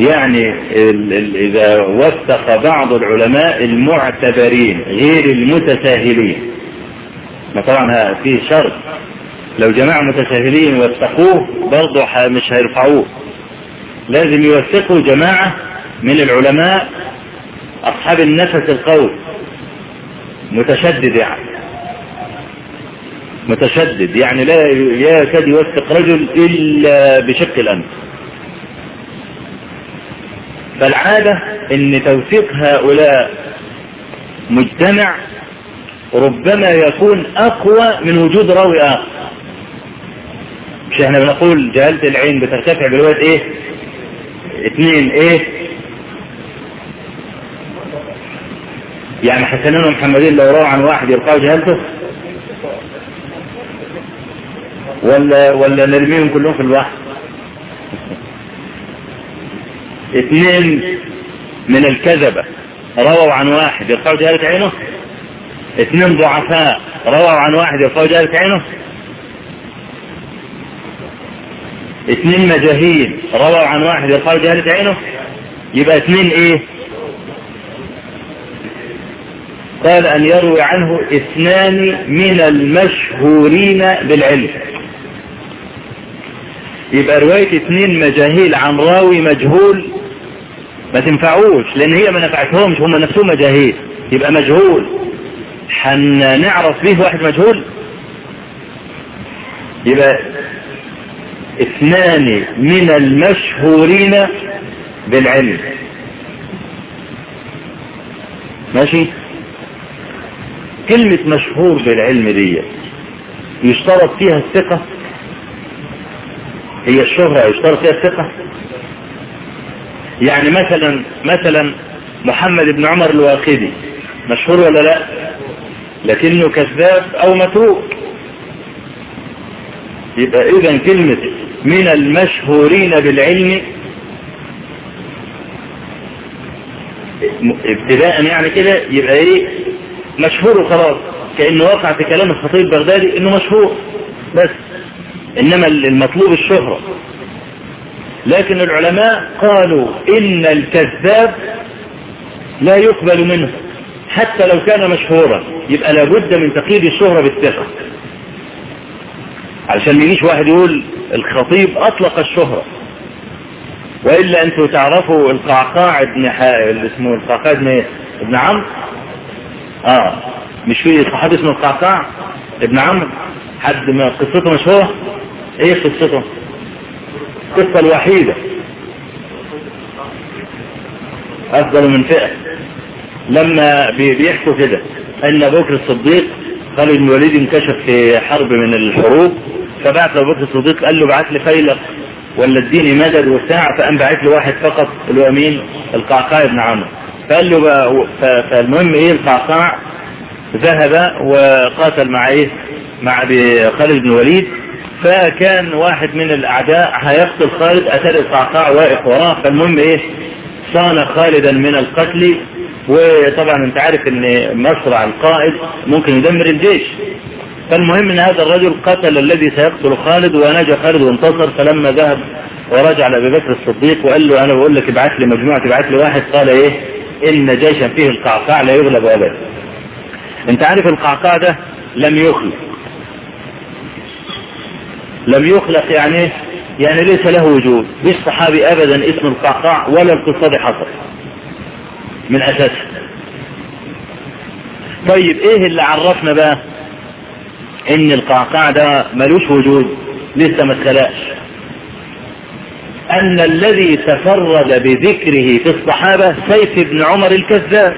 يعني ال ال إذا وثق بعض العلماء المعتبرين غير المتساهلين ما طبعا في شرط لو جماعة متساهلين وثقوه برضه مش هيرفعوه لازم يوثقوا جماعة من العلماء أصحاب النفس القوي متشدد يعني متشدد يعني لا يكاد يوثق رجل إلا بشق الأنف فالعادة ان توثيق هؤلاء مجتمع ربما يكون اقوى من وجود راوي اخر مش احنا بنقول جهالة العين بترتفع برواية ايه اثنين ايه يعني حسنين ومحمدين لو روى عن واحد يرقعوا جهالته ولا ولا نرميهم كلهم في البحر اثنين من الكذبة رووا عن واحد يرفعوا جهالة عينه اثنين ضعفاء رووا عن واحد يرفعوا جهالة عينه اثنين مجاهيل رووا عن واحد يرفعوا جهالة عينه يبقى اثنين ايه قال ان يروي عنه اثنان من المشهورين بالعلم يبقى رواية اثنين مجاهيل عن راوي مجهول ما تنفعوش لان هي ما نفعتهمش هم نفسهم مجاهيل يبقى مجهول هنعرف به واحد مجهول يبقى اثنان من المشهورين بالعلم ماشي كلمة مشهور بالعلم دي يشترط فيها الثقة هي الشهرة يشترط فيها الثقة يعني مثلا مثلا محمد بن عمر الواقدي مشهور ولا لا لكنه كذاب او متروك يبقى اذا كلمة من المشهورين بالعلم ابتداء يعني كده يبقى ايه مشهور وخلاص كانه وقع في كلام الخطيب البغدادي انه مشهور بس انما المطلوب الشهرة لكن العلماء قالوا ان الكذاب لا يقبل منه حتى لو كان مشهورا يبقى لابد من تقييد الشهرة بالثقة علشان ما يجيش واحد يقول الخطيب اطلق الشهرة والا انتوا تعرفوا القعقاع ابن اسمه القعقاع ابن ايه؟ ابن عمرو اه مش في صحابي اسمه القعقاع ابن عمرو حد ما قصته مشهورة ايه قصته القصة الوحيدة افضل من فئة لما بيحكوا كده ان بكر الصديق خالد بن الوليد انكشف في حرب من الحروب فبعت له بكر الصديق قال له بعت لي فيلق ولا اديني مدد وساعة فقام بعت له واحد فقط اللي هو مين القعقاع بن عمرو فقال له بقى فالمهم ايه القعقاع ذهب وقاتل مع ايه مع خالد بن الوليد فكان واحد من الاعداء هيقتل خالد اتى القعقاع واقف وراه فالمهم ايه صان خالدا من القتل وطبعا انت عارف ان مصرع القائد ممكن يدمر الجيش فالمهم ان هذا الرجل قتل الذي سيقتل خالد ونجا خالد وانتصر فلما ذهب ورجع لابي بكر الصديق وقال له انا بقول لك ابعث لي مجموعه ابعث لي واحد قال ايه ان جيشا فيه القعقاع لا يغلب ابدا انت عارف القعقاع ده لم يخلق لم يخلق يعني ايه يعني ليس له وجود مش صحابي ابدا اسم القعقاع ولا القصه دي حصل من اساسها طيب ايه اللي عرفنا بقى ان القعقاع ده ملوش وجود لسه ما اتخلقش ان الذي تفرد بذكره في الصحابة سيف بن عمر الكذاب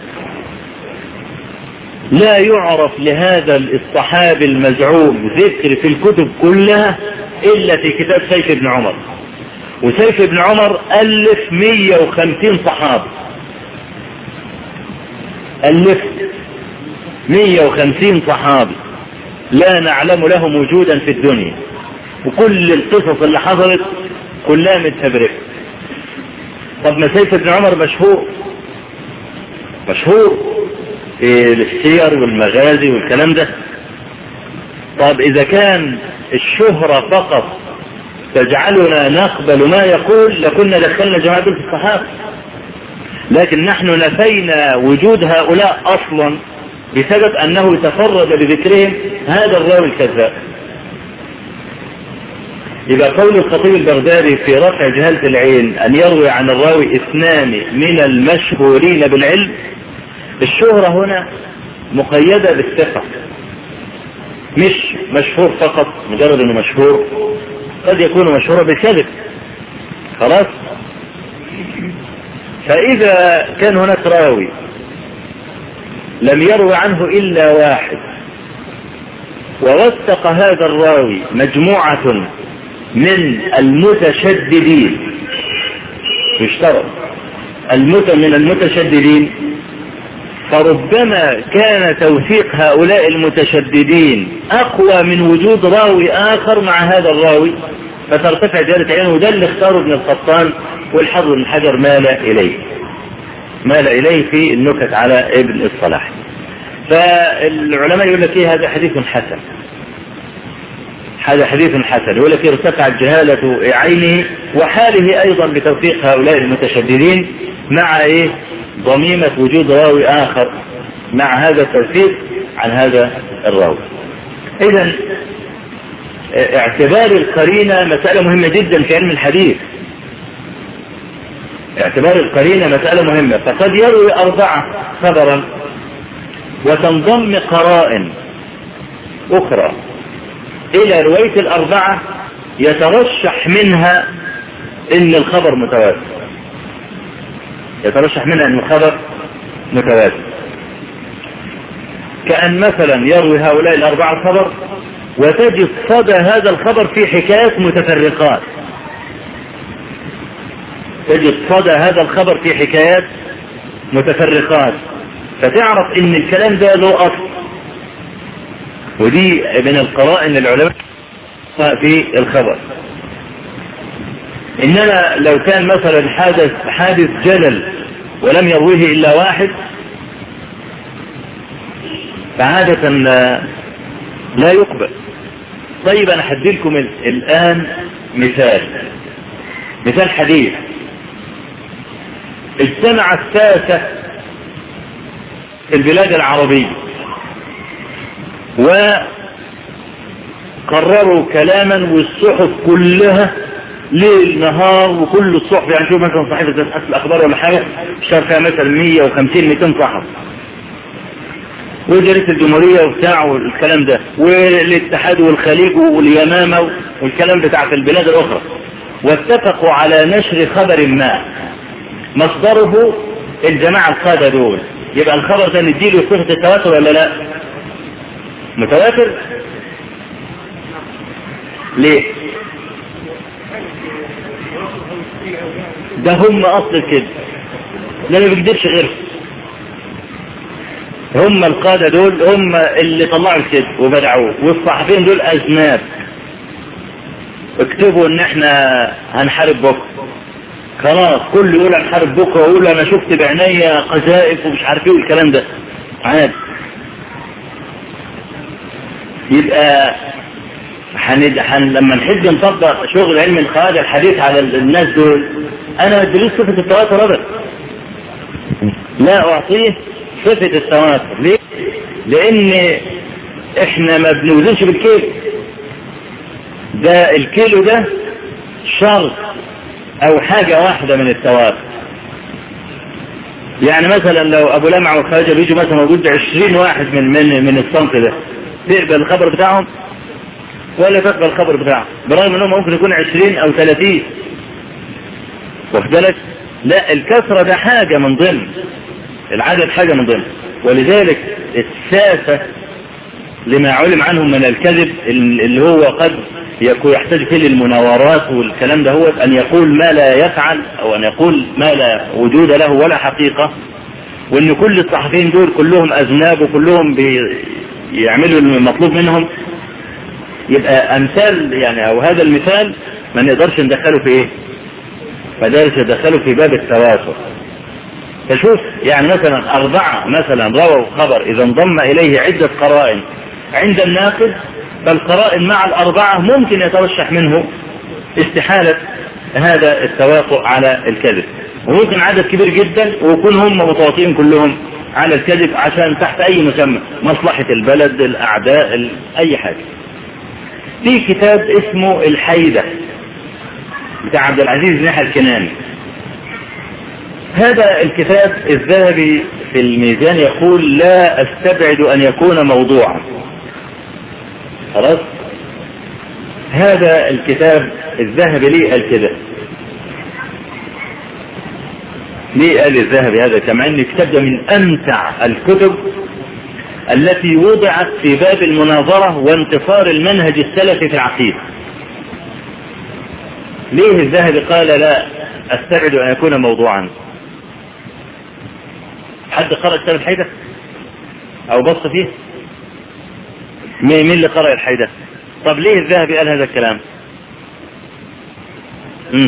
لا يعرف لهذا الصحابي المزعوم ذكر في الكتب كلها الا في كتاب سيف بن عمر وسيف بن عمر الف 150 صحابي الف 150 صحابي لا نعلم لهم وجودا في الدنيا وكل القصص اللي حصلت كلها متفبركة طب ما سيف بن عمر مشهور مشهور في السير والمغازي والكلام ده طب اذا كان الشهرة فقط تجعلنا نقبل ما يقول لكنا دخلنا جماعة في الصحابة لكن نحن نفينا وجود هؤلاء اصلا بسبب انه تفرد بذكرهم هذا الراوي الكذاب يبقى قول الخطيب البغدادي في رفع جهالة العين ان يروي عن الراوي اثنان من المشهورين بالعلم الشهرة هنا مقيدة بالثقة مش مشهور فقط مجرد انه مشهور قد يكون مشهورا بالكذب خلاص فاذا كان هناك راوي لم يروي عنه الا واحد ووثق هذا الراوي مجموعة من المتشددين يشترط المت من المتشددين فربما كان توثيق هؤلاء المتشددين اقوى من وجود راوي اخر مع هذا الراوي فترتفع جالة عينه وده اللي اختاره ابن القطان والحظ بن حجر مال اليه مال اليه في النكت على ابن الصلاح فالعلماء يقول لك ايه هذا حديث حسن هذا حديث حسن يقول لك ارتفعت جهالة عينه وحاله ايضا بتوثيق هؤلاء المتشددين مع ايه ضميمة وجود راوي اخر مع هذا التوثيق عن هذا الراوي اذا اعتبار القرينة مسألة مهمة جدا في علم الحديث اعتبار القرينة مسألة مهمة فقد يروي أربعة خبرا وتنضم قرائن أخرى إلى رواية الأربعة يترشح منها إن الخبر متواتر يترشح منها إن الخبر متواتر كأن مثلا يروي هؤلاء الأربعة خبر وتجد صدى هذا الخبر في حكايات متفرقات تجد صدى هذا الخبر في حكايات متفرقات فتعرف ان الكلام ده له اصل ودي من القرائن للعلماء في الخبر انما لو كان مثلا حادث حادث جلل ولم يرويه الا واحد فعادة لا يقبل طيب انا هدي لكم الان مثال مثال حديث اجتمع الساسة في البلاد العربية وقرروا كلاما والصحف كلها ليل نهار وكل الصحف يعني شوف مثلا صحيفة أسل الأخبار ولا حاجة شار فيها مثلا 150 200 صحف وجريدة الجمهورية وبتاع والكلام ده والاتحاد والخليج واليمامة والكلام بتاع في البلاد الأخرى واتفقوا على نشر خبر ما مصدره الجماعة القادة دول يبقى الخبر ده نديله صفة التواتر ولا لا متواتر ليه ده هم اصل الكذب لا ما بيكذبش غيرهم هم القادة دول هم اللي طلعوا الكذب وبدعوه والصحفيين دول اذناب اكتبوا ان احنا هنحارب بكره خلاص كل يقول هنحارب بكره ويقول انا شفت بعينيا قذائف ومش عارف ايه والكلام ده عادي يبقى حند... حن... لما نحب نطبق شغل علم القواعد الحديث على الناس دول انا ما ادريش صفه التواتر ابدا لا اعطيه صفه التواتر ليه؟ لان احنا ما بنوزنش بالكيلو ده الكيلو ده شرط او حاجة واحدة من التواتر يعني مثلا لو ابو لمع وخارجة بيجوا مثلا موجود عشرين واحد من من من الصنف ده تقبل الخبر بتاعهم ولا تقبل الخبر بتاعهم برغم انهم ممكن يكون عشرين او ثلاثين واخد بالك لا الكثرة ده حاجة من ضمن العدد حاجة من ضمن ولذلك الساسة لما علم عنهم من الكذب اللي هو قد يكون يحتاج فيه للمناورات والكلام ده هو ان يقول ما لا يفعل او ان يقول ما لا وجود له ولا حقيقة وان كل الصحفيين دول كلهم اذناب وكلهم بيعملوا المطلوب منهم يبقى امثال يعني او هذا المثال ما نقدرش ندخله في ايه ما نقدرش ندخله في باب التواصل فشوف يعني مثلا اربعة مثلا رووا خبر اذا انضم اليه عدة قرائن عند الناقد فالقرائن مع الأربعة ممكن يترشح منه استحالة هذا التوافق على الكذب وممكن عدد كبير جدا ويكون هم متواطئين كلهم على الكذب عشان تحت اي مسمى مصلحة البلد الاعداء ال- اي حاجة في كتاب اسمه الحيدة بتاع عبد العزيز نحى الكناني هذا الكتاب الذهبي في الميزان يقول لا استبعد ان يكون موضوعا خلاص هذا الكتاب الذهبي ليه قال كده ليه قال الذهبي هذا كما ان الكتاب ده من امتع الكتب التي وضعت في باب المناظرة وانتصار المنهج السلفي في العقيدة ليه الذهبي قال لا استبعد ان يكون موضوعا حد قرأ كتاب الحيدة او بص فيه مين مين اللي قرأ الحيدة طب ليه الذهبي قال هذا الكلام مم.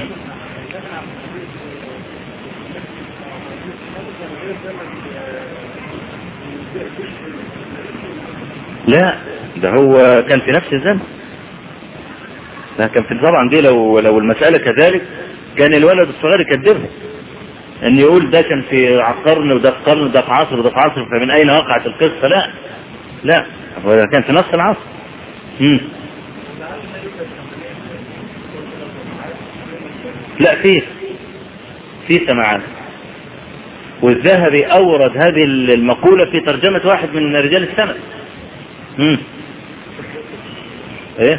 لا ده هو كان في نفس الزمن ده كان في طبعا دي لو لو المسألة كذلك كان الولد الصغير يكذبها ان يقول ده كان في قرن وده في قرن وده في عصر وده في عصر فمن اين وقعت القصة لا لا هو ده كان في نفس العصر مم. لا فيه في سماعات والذهبي اورد هذه المقولة في ترجمة واحد من رجال السند مم. ايه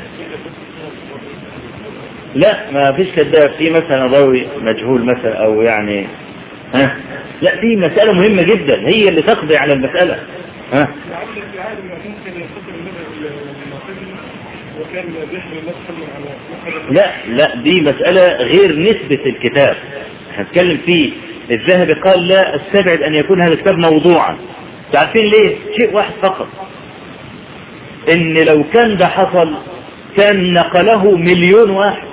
لا ما فيش كذاب في مثلا راوي مجهول مثلا او يعني ها لا في مسألة مهمة جدا هي اللي تقضي على المسألة ها لعل في عالم ممكن ينتقل من المناقب وكان بيحمل الناس كلهم على مخرج لا لا دي مسألة غير نسبة الكتاب هنتكلم فيه الذهبي قال لا استبعد ان يكون هذا الكتاب موضوعا تعرفين ليه شيء واحد فقط ان لو كان ده حصل كان نقله مليون واحد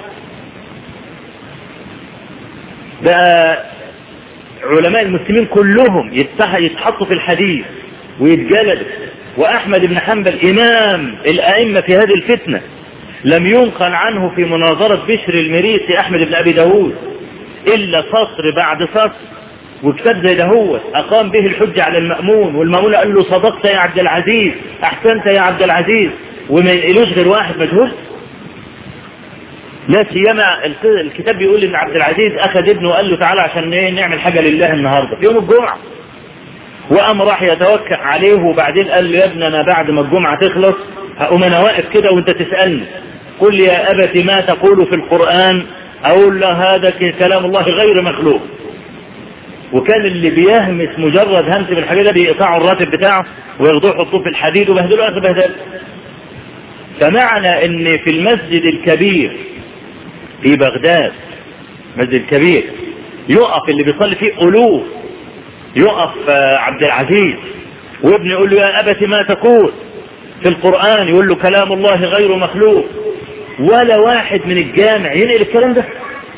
بقى علماء المسلمين كلهم يتح- يتحطوا في الحديث ويتجلدوا واحمد بن حنبل امام الائمه في هذه الفتنه لم ينقل عنه في مناظره بشر المريسي احمد بن ابي داود الا سطر بعد سطر وكتاب زي ده هو اقام به الحجه على المامون والمامون قال له صدقت يا عبد العزيز احسنت يا عبد العزيز وما ينقلوش غير واحد مجهول لا سيما الك- الكتاب بيقول ان عبد العزيز اخذ ابنه وقال له تعالى عشان إيه نعمل حاجه لله النهارده في يوم الجمعه وقام راح يتوكل عليه وبعدين قال له يا ابني انا بعد ما الجمعه تخلص هقوم انا واقف كده وانت تسالني قل يا ابت ما تقول في القران اقول له هذا ك- كلام الله غير مخلوق وكان اللي بيهمس مجرد همس بالحاجه ده بيقطعوا الراتب بتاعه وياخدوه يحطوه في الحديد وبهدلوا اخر بهدل فمعنى ان في المسجد الكبير في بغداد مسجد الكبير يقف اللي بيصلي فيه ألوف يقف آه، عبد العزيز وابنه يقول له يا أبت ما تقول في القرآن يقول له كلام الله غير مخلوق ولا واحد من الجامع ينقل الكلام ده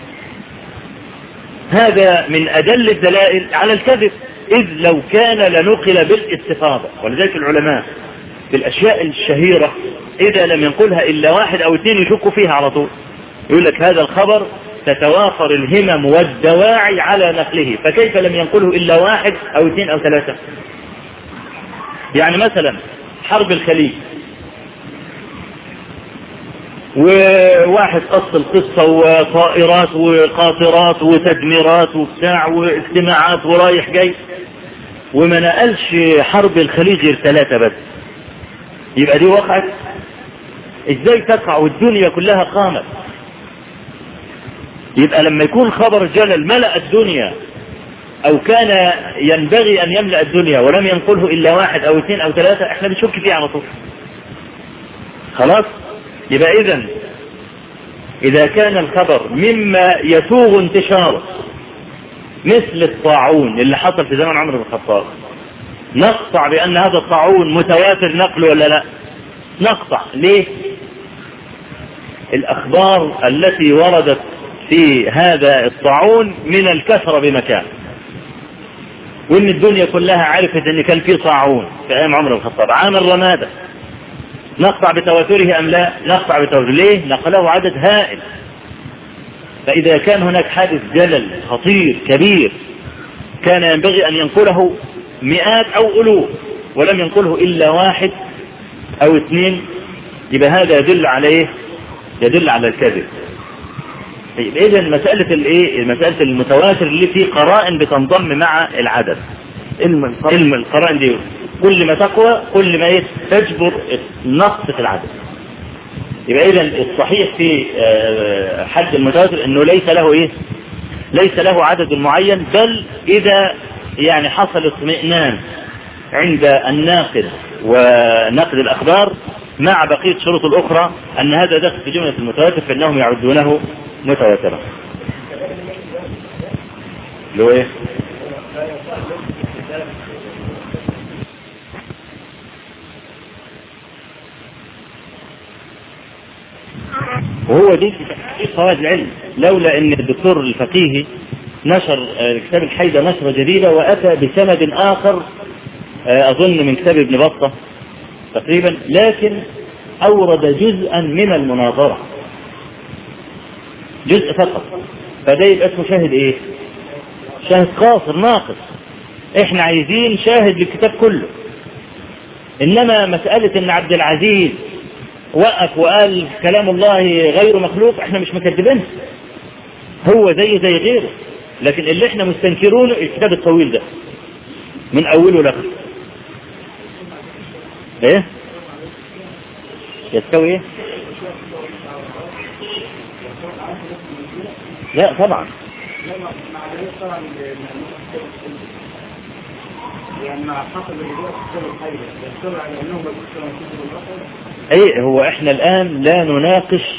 هذا من أدل الدلائل على الكذب إذ لو كان لنقل بالاستفاضة ولذلك العلماء في الأشياء الشهيرة إذا لم ينقلها إلا واحد أو اثنين يشكوا فيها على طول يقول لك هذا الخبر تتوافر الهمم والدواعي على نقله فكيف لم ينقله إلا واحد أو اثنين أو ثلاثة يعني مثلا حرب الخليج وواحد قص القصة وطائرات وقاطرات وتدميرات وبتاع واجتماعات ورايح جاي وما نقلش حرب الخليج غير ثلاثة بس يبقى دي وقعت ازاي تقع والدنيا كلها قامت يبقى لما يكون خبر جلل ملأ الدنيا او كان ينبغي ان يملأ الدنيا ولم ينقله الا واحد او اثنين او ثلاثة احنا بنشك فيه على طول خلاص يبقى اذا اذا كان الخبر مما يسوغ انتشاره مثل الطاعون اللي حصل في زمن عمر بن الخطاب نقطع بان هذا الطاعون متواتر نقله ولا لا نقطع ليه الاخبار التي وردت في هذا الطاعون من الكثرة بمكان وان الدنيا كلها عرفت ان كان في طاعون في ايام عمر بن الخطاب عام الرمادة نقطع بتواتره ام لا نقطع بتواتره ليه نقله عدد هائل فإذا كان هناك حادث جلل خطير كبير كان ينبغي أن ينقله مئات أو ألوف ولم ينقله إلا واحد أو اثنين يبقى هذا يدل على إيه؟ يدل على الكذب طيب إذا مسألة الإيه؟ مسألة المتواتر اللي فيه قرائن بتنضم مع العدد علم علم القرائن دي كل ما تقوى كل ما إيه؟ تجبر النقص في العدد يبقى إذا الصحيح في آه، حد المتواتر إنه ليس له إيه؟ ليس له عدد معين بل إذا يعني حصل اطمئنان عند الناقد ونقد الأخبار مع بقية الشروط الأخرى أن هذا داخل في جملة المتواتر فإنهم يعدونه متواترا. اللي هو إيه؟ وهو دي في قواعد العلم لولا ان الدكتور الفقيهي نشر آه، كتاب الحيدة نشرة جديدة واتى بسند اخر آه، اظن من كتاب ابن بطة تقريبا لكن اورد جزءا من المناظرة جزء فقط فده يبقى اسمه شاهد ايه شاهد قاصر ناقص احنا عايزين شاهد للكتاب كله انما مسألة ان عبد العزيز وقف وقال كلام الله غير مخلوق احنا مش مكذبينه هو زي زي غيره لكن اللي احنا مستنكرونه الكتاب الطويل ده من اوله لاخره ايه يستوي ايه لا طبعا يعني مع حصل اللي هو السر الحي السر على انهم بيكسروا كتب الاخر اي هو احنا الان لا نناقش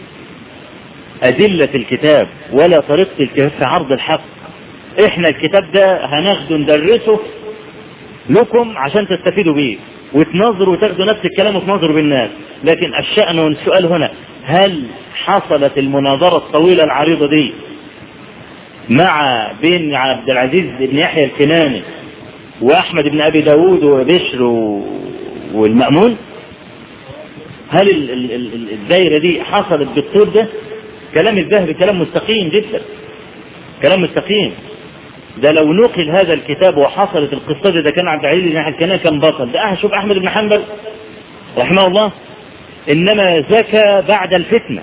ادلة الكتاب ولا طريقة الكتاب في عرض الحق احنا الكتاب ده هناخده ندرسه لكم عشان تستفيدوا بيه وتنظروا وتاخدوا نفس الكلام وتنظروا بالناس لكن الشأن والسؤال هنا هل حصلت المناظرة الطويلة العريضة دي مع بين عبد العزيز بن يحيى الكناني واحمد بن ابي داود وبشر و- والمأمون هل ال- ال- ال- الدايرة دي حصلت بالطول ده كلام الذهبي كلام مستقيم جدا كلام مستقيم ده لو نقل هذا الكتاب وحصلت القصة دي ده كان عبد العزيز بن يحيى الكناني كان بطل ده أه شوف أحمد بن حنبل رحمه الله إنما زكى بعد الفتنة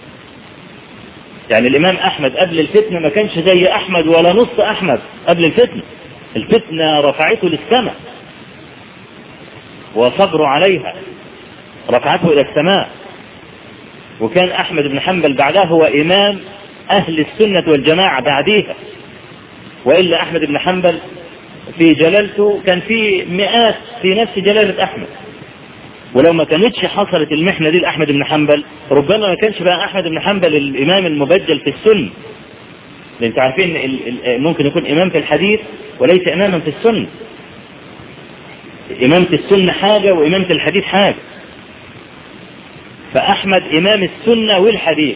يعني الإمام أحمد قبل الفتنة ما كانش زي أحمد ولا نص أحمد قبل الفتنة الفتنة رفعته للسماء وصبروا عليها رفعته إلى السماء وكان أحمد بن حنبل بعدها هو إمام أهل السنة والجماعة بعديها وإلا أحمد بن حنبل في جلالته كان في مئات في نفس جلالة أحمد ولو ما كانتش حصلت المحنة دي لأحمد بن حنبل ربما ما كانش بقى أحمد بن حنبل الإمام المبجل في السنة لأن انتوا عارفين ال- ال- ممكن يكون إمام في الحديث وليس إماما في السنة إمامة السنة حاجة وإمامة الحديث حاجة فأحمد إمام السنة والحديث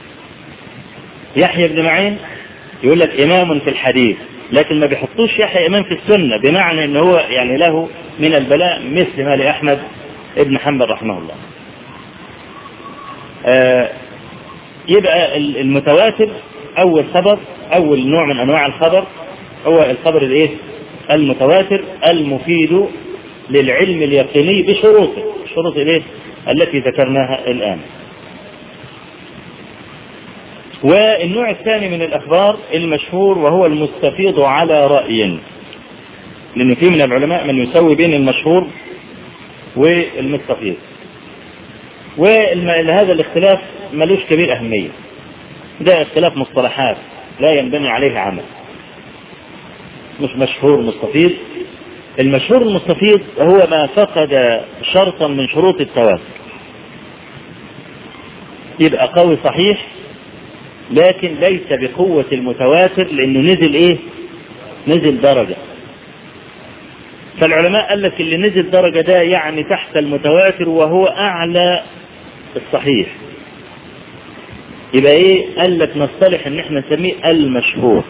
يحيى بن معين يقول لك إمام في الحديث لكن ما بيحطوش يحيى إمام في السنة بمعنى أنه هو يعني له من البلاء مثل ما لأحمد ابن حنبل رحمه الله آه يبقى ال- المتواتر أول خبر أول نوع من أنواع الخبر هو الخبر الإيه؟ المتواتر المفيد للعلم اليقيني بشروطه شروط الإيه؟ التي ذكرناها الآن والنوع الثاني من الأخبار المشهور وهو المستفيض على رأي لأن في من العلماء من يسوي بين المشهور والمستفيض وهذا الاختلاف ملوش كبير أهمية ده اختلاف مصطلحات لا ينبني عليه عمل مش مشهور مستفيض المشهور المستفيض هو ما فقد شرطا من شروط التواتر يبقى قوي صحيح لكن ليس بقوة المتواتر لأنه نزل إيه؟ نزل درجة. فالعلماء قال لك اللي نزل درجة ده يعني تحت المتواتر وهو أعلى الصحيح. يبقى إيه؟ قال لك نصطلح إن إحنا نسميه المشهور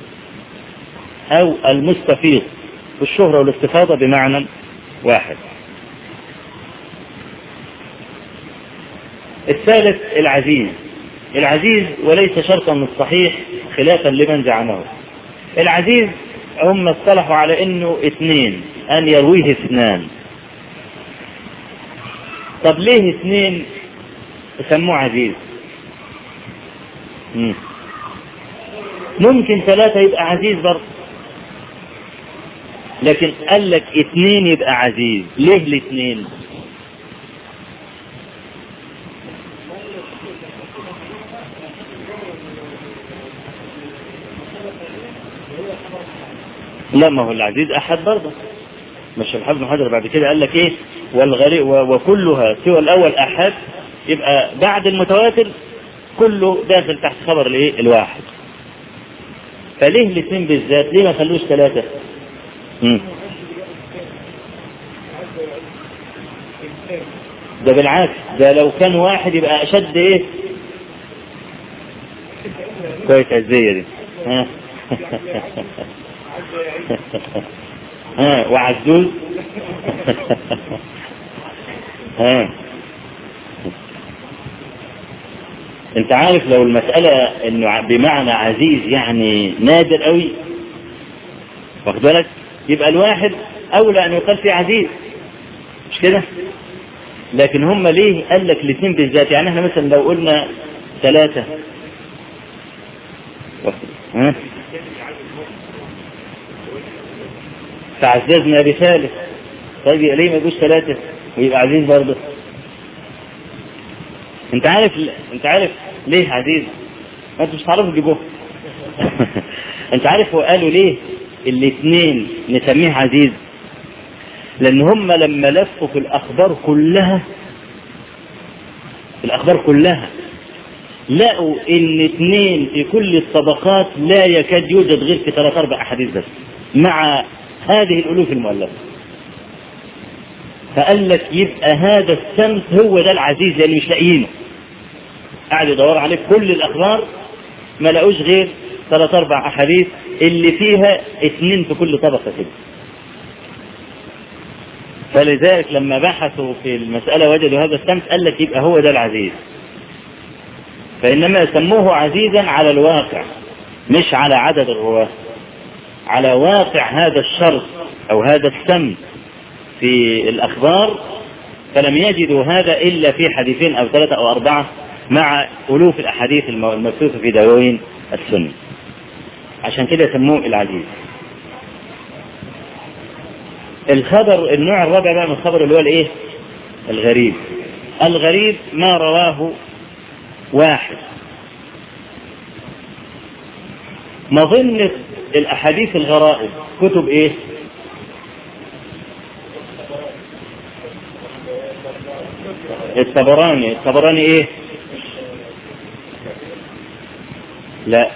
أو المستفيض والشهرة والاستفاضة بمعنى واحد. الثالث العزيز العزيز وليس شرطا للصحيح خلافا لمن زعمه العزيز هم اصطلحوا على انه اثنين ان يرويه اثنان طب ليه اثنين سموه عزيز مم. ممكن ثلاثة يبقى عزيز برضه لكن قال لك اثنين يبقى عزيز ليه الاثنين لا ما هو العزيز احد برضه مش الحافظ بن حجر بعد كده قال لك ايه والغريب وكلها سوى الاول احد يبقى بعد المتواتر كله داخل تحت خبر الايه الواحد فليه الاثنين بالذات ليه ما خلوش ثلاثة مم. ده بالعكس ده لو كان واحد يبقى اشد ايه كويس عزية دي ها ها وعزوز ها انت عارف لو المسألة انه بمعنى عزيز يعني نادر قوي واخد بالك يبقى الواحد اولى ان يقال فيه عزيز مش كده لكن هم ليه قال لك الاثنين بالذات يعني احنا مثلا لو قلنا ثلاثة ها فعززنا بثالث طيب يبقى ليه ما يجوش ثلاثة ويبقى عزيز برضه انت عارف انت عارف ليه عزيز ما انتوا مش هتعرفوا تجيبوه انت عارف هو قالوا ليه الاثنين نسميه عزيز لان هم لما لفوا في الاخبار كلها في الاخبار كلها لقوا ان اثنين في كل الطبقات لا يكاد يوجد غير في ثلاث اربع احاديث بس مع هذه الالوف المؤلفه فقال لك يبقى هذا السمت هو ده العزيز لان مش لاقيينه قاعد يدور عليه في كل الاخبار ما لقوش غير ثلاث اربع احاديث اللي فيها اثنين في كل طبقه كده فلذلك لما بحثوا في المسألة وجدوا هذا السمت قال لك يبقى هو ده العزيز فإنما سموه عزيزا على الواقع مش على عدد الرواة على واقع هذا الشرط أو هذا السمت في الأخبار فلم يجدوا هذا إلا في حديثين أو ثلاثة أو أربعة مع ألوف الأحاديث المبثوثة في دواوين السنة عشان كده سموه العزيز الخبر النوع الرابع بقى من الخبر اللي هو الايه؟ الغريب. الغريب ما رواه واحد. مظنة الأحاديث الغرائب كتب إيه؟ الطبراني، الطبراني إيه؟ لا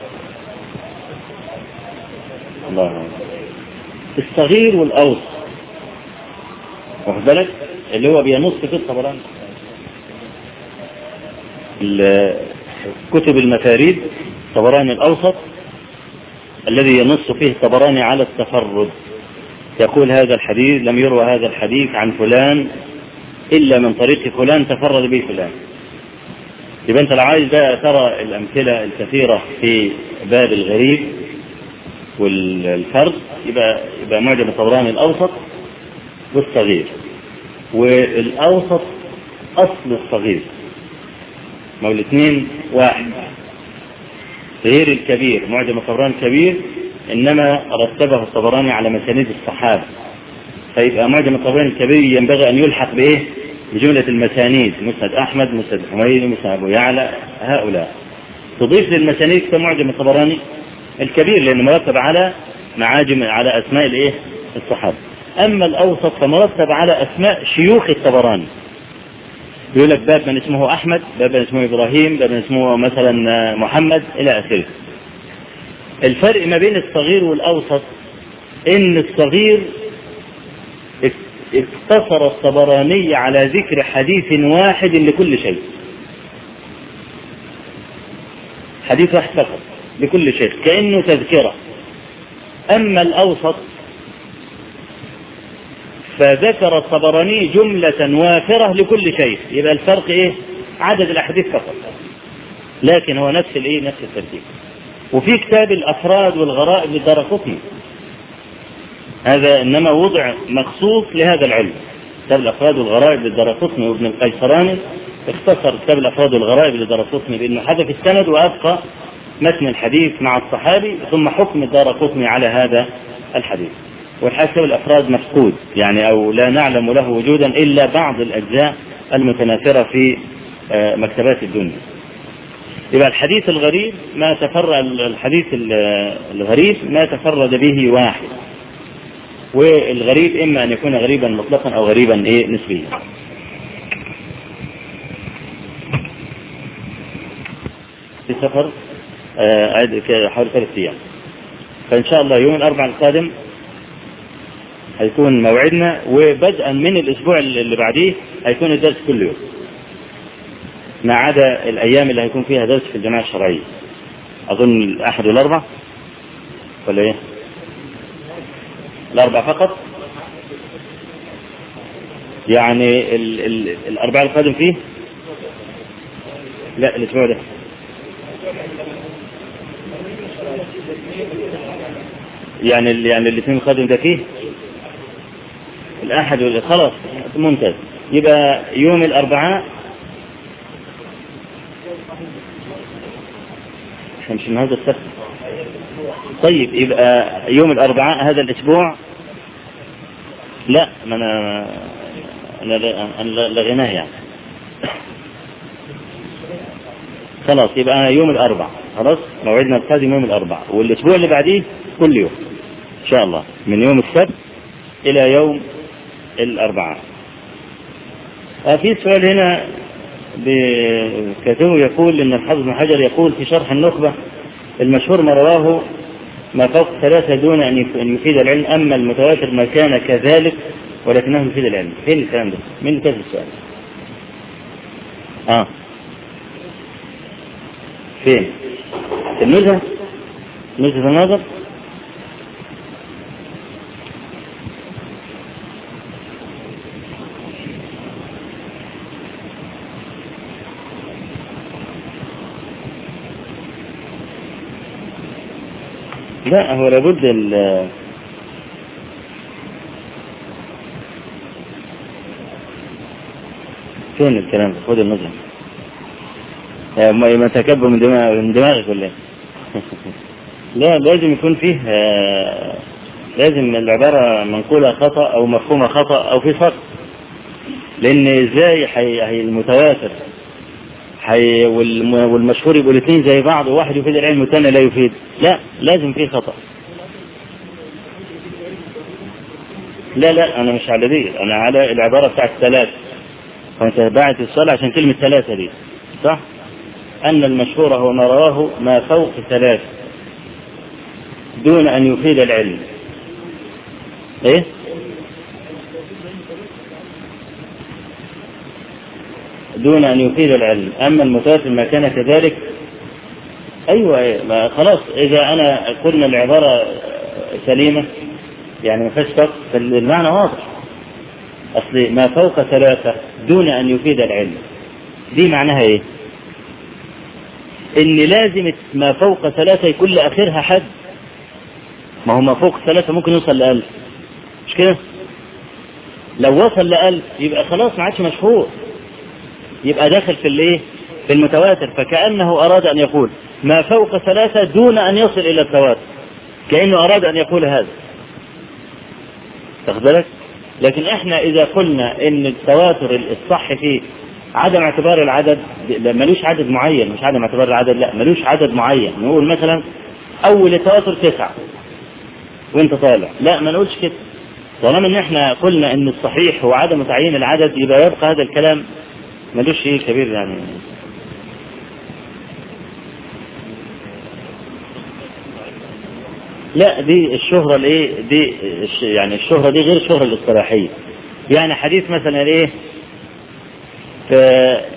الله أكبر. الصغير والاوسط واخد بالك اللي هو بينص في الطبراني كتب المفاريد الطبراني الاوسط الذي ينص فيه الطبراني على التفرد يقول هذا الحديث لم يروى هذا الحديث عن فلان الا من طريق فلان تفرد به فلان يبقى انت لو عايز بقى ترى الامثله الكثيره في باب الغريب والفرد يبقى يبقى معجم الطبراني الاوسط والصغير والاوسط اصل الصغير ما هو الاثنين واحد غير الكبير معجم الطبراني الكبير انما رتبه الطبراني على مسانيد الصحابه فيبقى معجم الطبراني الكبير ينبغي ان يلحق بايه؟ بجمله المسانيد مسند احمد مسند حميد مسند ابو يعلى هؤلاء تضيف للمسانيد كمعجم الطبراني الكبير لانه مرتب على معاجم على اسماء الايه؟ الصحابه. اما الاوسط فمرتب على اسماء شيوخ الطبراني. يقول لك باب من اسمه احمد، باب من اسمه ابراهيم، باب من اسمه مثلا محمد الى اخره. الفرق ما بين الصغير والاوسط ان الصغير اقتصر الطبراني على ذكر حديث واحد لكل شيء. حديث واحد فقط لكل شيء كأنه تذكرة أما الأوسط فذكر الطبراني جملة وافرة لكل شيء يبقى الفرق إيه عدد الأحاديث فقط لكن هو نفس الايه نفس الترتيب وفي كتاب الافراد والغرائب للدرقطني هذا انما وضع مخصوص لهذا العلم كتاب الافراد والغرائب للدرقطني وابن القيصراني اختصر كتاب الافراد والغرائب للدرقطني بانه حذف السند وابقى متن الحديث مع الصحابي ثم حكم الدارقطني على هذا الحديث والحاسب الافراد مفقود يعني او لا نعلم له وجودا الا بعض الاجزاء المتناثره في مكتبات الدنيا. يبقى الحديث الغريب ما تفرد الحديث الغريب ما تفرد به واحد. والغريب اما ان يكون غريبا مطلقا او غريبا ايه نسبيا. في سفر عاد حوالي ثلاث ايام. فان شاء الله يوم الاربعاء القادم هيكون موعدنا وبدءا من الاسبوع اللي بعديه هيكون الدرس كل يوم ما عدا الايام اللي هيكون فيها درس في الجماعه الشرعيه اظن الاحد والاربع ولا ايه الاربع فقط يعني ال ال الاربعاء القادم فيه لا الاسبوع ده يعني يعني الاثنين القادم ده فيه الأحد خلاص ممتاز يبقى يوم الأربعاء احنا مش النهارده السبت طيب يبقى يوم الأربعاء هذا الأسبوع لا ما أنا أنا لغيناه يعني خلاص يبقى يوم الأربع خلاص موعدنا القادم يوم الأربع والأسبوع اللي بعديه كل يوم إن شاء الله من يوم السبت إلى يوم الأربعاء في سؤال هنا كاتبه يقول ان الحافظ بن حجر يقول في شرح النخبه المشهور ما رواه ما فوق ثلاثه دون ان يفيد العلم اما المتواتر ما كان كذلك ولكنه يفيد العلم فين الكلام ده؟ مين اللي كاتب السؤال؟ اه فين؟ في النزهه؟ نزهه النظر؟ لا هو لابد ال فين الكلام ده؟ خد النظر ما تكبر من دماغ من دماغك ولا لا لازم يكون فيه لازم العبارة منقولة خطأ أو مفهومة خطأ أو في فرق لأن إزاي حي المتواتر حي والمشهور يبقوا الاثنين زي بعض وواحد يفيد العلم والثاني لا يفيد لا لازم في خطأ لا لا أنا مش على دي أنا على العبارة بتاعت ثلاث فأنت باعت الصلاة عشان كلمة ثلاثة دي صح؟ أن المشهور هو ما رواه ما فوق ثلاث دون أن يفيد العلم إيه؟ دون أن يفيد العلم أما المتواتر ما كان كذلك أيوة ما خلاص إذا أنا قلنا العبارة سليمة يعني ما فيهاش فرق فالمعنى واضح أصل ما فوق ثلاثة دون أن يفيد العلم دي معناها إيه؟ إن لازم ما فوق ثلاثة يكون لآخرها حد ما هو ما فوق ثلاثة ممكن يوصل لألف مش كده؟ لو وصل لألف يبقى خلاص ما عادش مشهور يبقى داخل في الايه؟ في المتواتر فكأنه أراد أن يقول ما فوق ثلاثة دون أن يصل إلى التواتر كأنه أراد أن يقول هذا تاخد بالك؟ لكن احنا إذا قلنا إن التواتر الصح فيه عدم اعتبار العدد ملوش عدد معين مش عدم اعتبار العدد لا ملوش عدد معين نقول مثلا أول التواتر تسعة وأنت طالع لا ما نقولش كده طالما ان احنا قلنا ان الصحيح هو عدم تعيين العدد يبقى يبقى هذا الكلام ملوش شيء كبير يعني لا دي الشهرة الايه دي يعني الشهرة دي غير الشهرة الاصطلاحية يعني حديث مثلا ايه